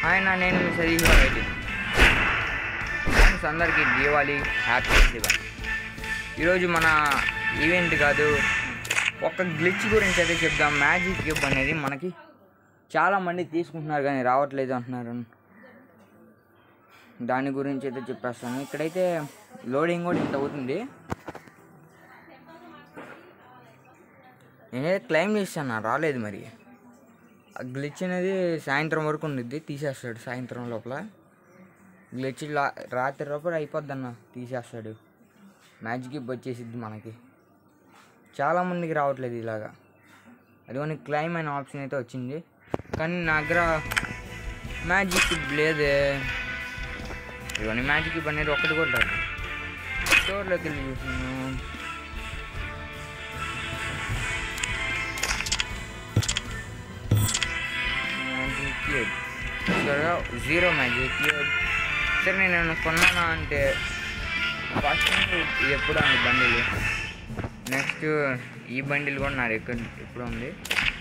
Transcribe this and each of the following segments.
ఆయన నేను మీ సతీష్ అయితే ఫ్రెండ్స్ అందరికీ దీవాలి హ్యాపీ దివాలి ఈరోజు మన ఈవెంట్ కాదు ఒక గ్లిచ్ గురించి అయితే చెప్దాం మ్యాజిక్ క్యూబ్ అనేది మనకి చాలామంది తీసుకుంటున్నారు కానీ రావట్లేదు అంటున్నారు దాని గురించి అయితే చెప్పేస్తాను ఇక్కడైతే లోడింగ్ కూడా ఇంత అవుతుంది నేనైతే క్లైమ్ చేస్తాను రాలేదు మరి ఆ గ్లిచ్ అనేది సాయంత్రం వరకు ఉండిద్ది తీసేస్తాడు సాయంత్రం లోపల గ్లిచ్ లా- రాత్రి లోపల అయిపోద్ది అన్న తీసేస్తాడు మ్యాజిక్ ఇప్ వచ్చేసిద్ది మనకి చాలామందికి రావట్లేదు ఇలాగా అదిగోని క్లైమ్ అనే ఆప్షన్ అయితే వచ్చింది కానీ నా దగ్గర మ్యాజిక్ ఇప్ లేదే ఇవన్నీ మ్యాజిక్ ఇప్ అనేది ఒక్కటి కూడా రాదు స్టోర్లోకి వెళ్ళి చూసాను మ్యాజిక్ క్యూబ్ త్వరగా జీరో మ్యాజిక్ క్యూబ్ సరే నేను ఏమైనా కొన్నానా అంటే ఫస్ట్ ఇది ఎప్పుడు అండి బండిలు నెక్స్ట్ ఈ బండిల్ కూడా నా దగ్గర ఎప్పుడు ఉంది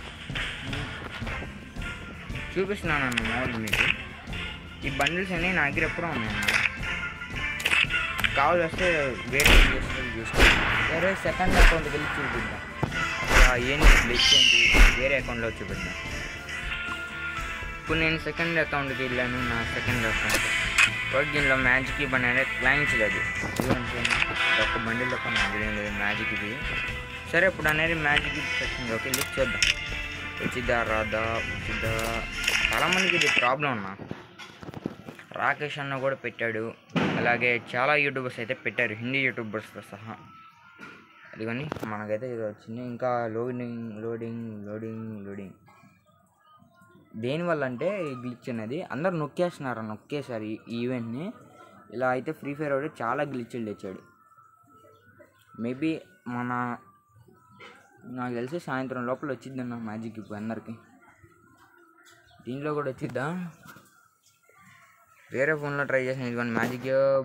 చూపిస్తున్నాను అన్న మామూలు మీకు ఈ బండిల్స్ అన్నీ నా దగ్గర ఎప్పుడూ ఉన్నాయన్న కావాలి వస్తే వేరే చేసుకొని చూసుకోండి వేరే సెకండ్ అకౌంట్కి వెళ్ళి చూపిద్దాం అసలు ఏంటి గ్లిచ్ ఏంటి వేరే అకౌంట్లో చూపిద్దాం ఇప్పుడు నేను సెకండ్ అకౌంట్కి వెళ్ళాను నా సెకండ్ అకౌంట్ వర్క్ దీనిలో మ్యాజిక్ ఇవ్వ అనేది క్లైంట్స్ లేదు ఇదంటే ఒక్క బండిలో కొన్నాను ఏం లేదు మ్యాజిక్ ఇది సరే ఇప్పుడు అనేది మ్యాజిక్ సెక్షన్లోకి వెళ్ళి చూద్దాం వచ్చిద్దా రాదా వచ్చిద్దా చాలామందికి ఇది ప్రాబ్లం అన్న రాకేష్ అన్న కూడా పెట్టాడు అలాగే చాలా యూట్యూబర్స్ అయితే పెట్టారు హిందీ యూట్యూబర్స్తో సహా అది కానీ మనకైతే ఇది వచ్చింది ఇంకా లోడింగ్ లోడింగ్ లోడింగ్ లోడింగ్ దేనివల్ల అంటే ఈ గ్లిచ్ అనేది అందరు నొక్కేస్తున్నారు నొక్కేసారు ఈ ఈవెంట్ని ఇలా అయితే ఫ్రీ ఫైర్ వాడు చాలా గ్లిచ్లు తెచ్చాడు మేబీ మన నాకు తెలిసి సాయంత్రం లోపల వచ్చిద్దన్న మ్యాజిక్ ఇప్పుడు అందరికి దీంట్లో కూడా వచ్చిద్దా వేరే ఫోన్లో ట్రై చేసిన ఇదిగోండి magic cube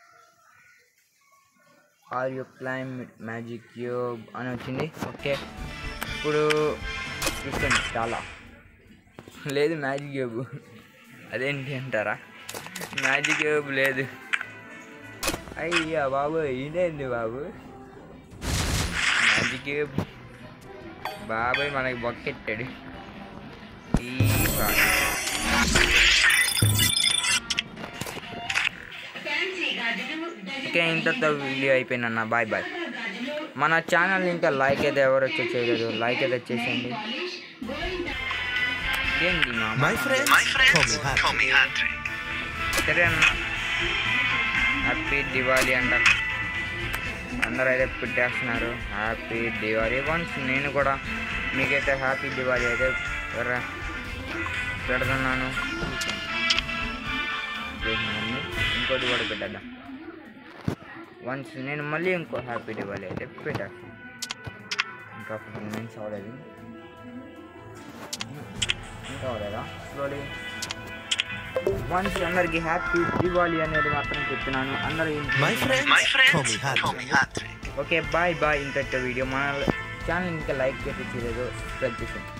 are you claim magic cube అని వచ్చింది ఓకే ఇప్పుడు చూసుకోండి చాలా లేదు మ్యాజిక్ క్యూబ్ అదేంటి అంటారా మ్యాజిక్ క్యూబ్ లేదు అయ్యా బాబు ఇదేంటి బాబు మ్యాజిక్ క్యూబ్ బాబాయ్ మనకి బొక్కెట్టాడు ఈ బా- ఓకే ఇంతతో వీడియో అయిపోయిందన్న బాయ్ బాయ్ మన ఛానల్ ఇంకా లైక్ అయితే ఎవరు వచ్చి చేయలేదు లైక్ అయితే చేసేయండి ఏంటి మా My friend, call me Happy. సరే అన్న హ్యాపీ దివాళీ అంట అందరూ అయితే పెట్టేస్తున్నారు హ్యాపీ దివాళీ వన్స్ నేను కూడా మీకైతే హ్యాపీ దివాళీ అయితే ఎర్ర పెడుతున్నాను చేసినాను. ఇంకోటి కూడా పెట్టేద్దాం వన్స్ నేను మళ్ళీ ఇంకో హ్యాపీ దివాళీ అయితే పెట్టేస్తాను ఇంకా ఫిఫ్టీన్ మినిట్స్ అవ్వలేదు ఇంకా అవ్వలేదా స్లోలీ వన్స్ అందరికి హ్యాపీ దివాళీ అనేది మాత్రం చెప్తున్నాను అందరూ My friend, call me Happy. Okay bye bye ఇంకట వీడియో మన ఛానల్ ఇంకా లైక్ చేసి చేయలేదు సబ్స్క్రైబ్ చేసాను